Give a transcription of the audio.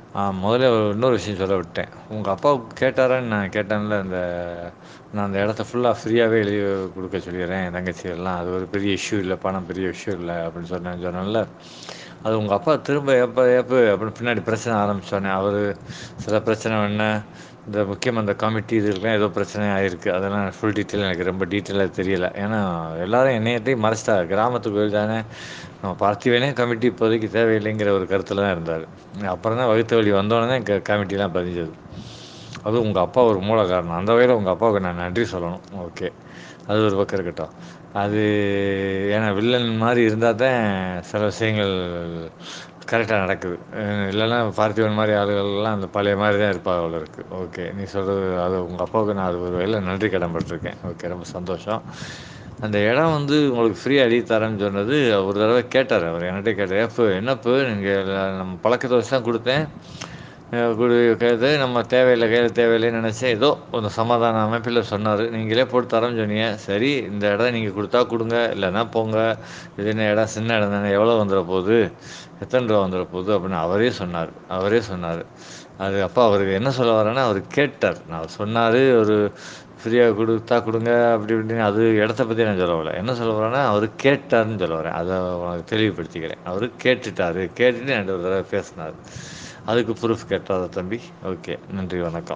ஆ மொதல்ல இன்னொரு விஷயம் சொல்ல விட்டேன் உங்க அப்பாவுக்கு கேட்டாரான்னு நான் கேட்டேன்ல இந்த நான் அந்த இடத்த ஃபுல்லா ஃப்ரீயாவே எழுதி குடுக்க சொல்லிறேன் என் தங்கச்சியெல்லாம் அது ஒரு பெரிய இஷ்யூ இல்ல பணம் பெரிய விஷயம் இல்ல அப்படின்னு சொன்னேன்னு சொன்னேன்ல அது உங்க அப்பா திரும்ப எப்ப எப்ப அப்படின்னு பின்னாடி பிரச்சனை ஆரம்பிச்சோனே அவரு சில பிரச்சனை பண்ண இந்த முக்கியமா இந்த கமிட்டி இதுல்லாம் ஏதோ பிரச்சனை ஆயிருக்கு அதெல்லாம் ஃபுல் டீட்டெயில் எனக்கு ரொம்ப டீட்டெயிலா தெரியல ஏன்னா எல்லாரும் என்னையட்டையும் மறைச்சிட்டாங்க கிராமத்து கோயில் தானே நம்ம பார்த்திபனே கமிட்டி இப்போதைக்கு தேவையில்லைங்கிற ஒரு கருத்துல தான் இருந்தாரு அப்புறம் தான் வகுத்த வலி வந்தோனே தான் க கமிட்டிலாம் பதிஞ்சது அதுவும் உங்க அப்பா ஒரு மூல காரணம் அந்த வகையில உங்க அப்பாவுக்கு நான் நன்றி சொல்லணும் ஓகே அது ஒரு பக்கம் இருக்கட்டும் அது ஏன்னா வில்லன் மாரி இருந்தா தான் சில விஷயங்கள் கரெக்டா நடக்குது இல்லைன்னா பார்த்திபன் மாரி ஆளுகள்லாம் அந்த பழைய மாரி தான் இருப்பாங்க போல இருக்கு ஓகே நீ சொல்றது அது உங்க அப்பாவுக்கு நான் அது ஒரு வகையில நன்றி கடன் பட்டுருக்கேன் ஓகே ரொம்ப சந்தோஷம் அந்த இடம் வந்து உங்களுக்கு ஃப்ரீயா எழுதி தரேன்னு சொன்னது ஒரு தடவ கேட்டாரு அவரு என்கிட்ட கேட்டாரு ஏப்பு என்னப்பு நீங்க நம்ம பழக்கத்த வச்சு தான் குடுத்தேன் அ குடு கேது நம்ம தேவையில்ல கையில தேவையில்லைன்னு நெனச்சேன் ஏதோ ஒரு சமாதான அமைப்பில சொன்னாரு நீங்களே போட்டு தரேன்னு சொன்னீங்க சரி இந்த இடம் நீங்க குடுத்தா குடுங்க இல்லன்னா போங்க இது என்ன இடம் சின்ன இடம் தானே எவ்வளோ வந்துற போது எத்தன ரூவா வந்துற போது அப்படின்னு அவரே சொன்னாரு அவரே சொன்னாரு அது அப்ப அவருக்கு என்ன சொல்ல வரேன்னா அவரு கேட்டார் நான் சொன்னாரு ஒரு ஃப்ரீயா குடுத்தா குடுங்க அப்படி இப்படின்னு அது இடத்த பத்தி நான் சொல்ல வரல என்ன சொல்ல வரேன்னா அவரு கேட்டாருன்னு சொல்ல வரேன் அத உனக்கு தெளிவுபடுத்திக்கிறேன் அவரு கேட்டுட்டாரு கேட்டுட்டு என்ட்ட ஒரு தடவ பேசுனாரு அதுக்கு ப்ரூஃப் கேட்டாரா தம்பி ஓகே நன்றி வணக்கம்